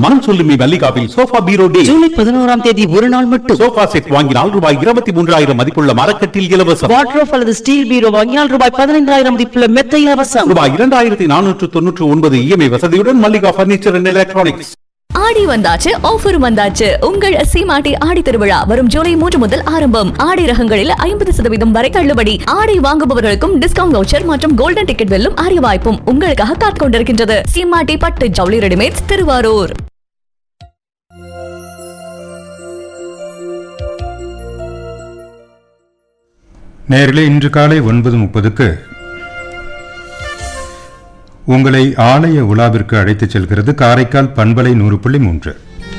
மனம் சொல்லுமி மல்லிகாவில் சோஃபா பீரோ டே ஜூலை பதினோராம் தேதி ஒரு நாள் மட்டும் சோஃபா செட் வாங்கினால் ரூபாய் இருபத்தி மூன்றாயிரம் மதிப்புள்ள மரக்கட்டில் இலவசம் வாட்ரோப் அல்லது ஸ்டீல் பீரோ வாங்கினால் ரூபாய் பதினைந்தாயிரம் மதிப்புள்ள மெத்த இலவசம் ரூபாய் இரண்டாயிரத்தி நானூற்று தொன்னூற்று ஒன்பது இஎம்ஐ வசதியுடன் மல்லிகா பர்னிச்சர் அண்ட் எலக்ட்ரானிக்ஸ் ஆடி வந்தாச்சு ஆஃபர் வந்தாச்சு உங்கள் சீமாட்டி ஆடி திருவிழா வரும் ஜூலை மூன்று முதல் ஆரம்பம் ஆடை ரகங்களில் ஐம்பது சதவீதம் வரை தள்ளுபடி ஆடை வாங்குபவர்களுக்கும் டிஸ்கவுண்ட் வவுச்சர் மற்றும் கோல்டன் டிக்கெட் வெல்லும் அரிய வாய்ப்பும் உங்களுக்காக காத்துக் கொண்டிருக்கின்றது சீமாட்டி பட்டு ஜவுளி ரெடிமேட்ஸ் திருவாரூர் நேர்களே இன்று காலை ஒன்பது முப்பதுக்கு உங்களை ஆலய உலாவிற்கு அழைத்துச் செல்கிறது காரைக்கால் பண்பலை நூறு புள்ளி மூன்று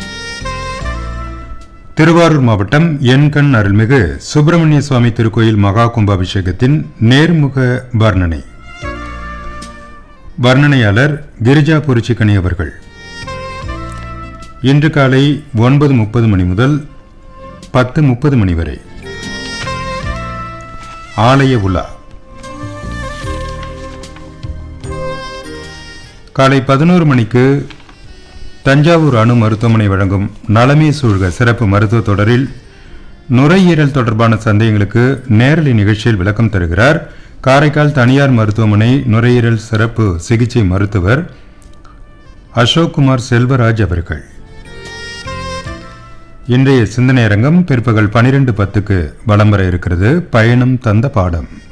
திருவாரூர் மாவட்டம் எண்கண் அருள்மிகு சுப்பிரமணிய சுவாமி திருக்கோயில் மகா கும்பாபிஷேகத்தின் நேர்முக வர்ணனை வர்ணனையாளர் கிரிஜா பொரிச்சிக்கணி அவர்கள் இன்று காலை ஒன்பது முப்பது மணி முதல் பத்து முப்பது மணி வரை ஆலய உலா காலை பதினோரு மணிக்கு தஞ்சாவூர் அணு மருத்துவமனை வழங்கும் நலமே சூழ்க சிறப்பு மருத்துவ தொடரில் நுரையீரல் தொடர்பான சந்தேகங்களுக்கு நேரலை நிகழ்ச்சியில் விளக்கம் தருகிறார் காரைக்கால் தனியார் மருத்துவமனை நுரையீரல் சிறப்பு சிகிச்சை மருத்துவர் அசோக் குமார் செல்வராஜ் அவர்கள் இன்றைய சிந்தனை அரங்கம் பிற்பகல் பனிரெண்டு பத்துக்கு வலம் வர இருக்கிறது பயணம் தந்த பாடம்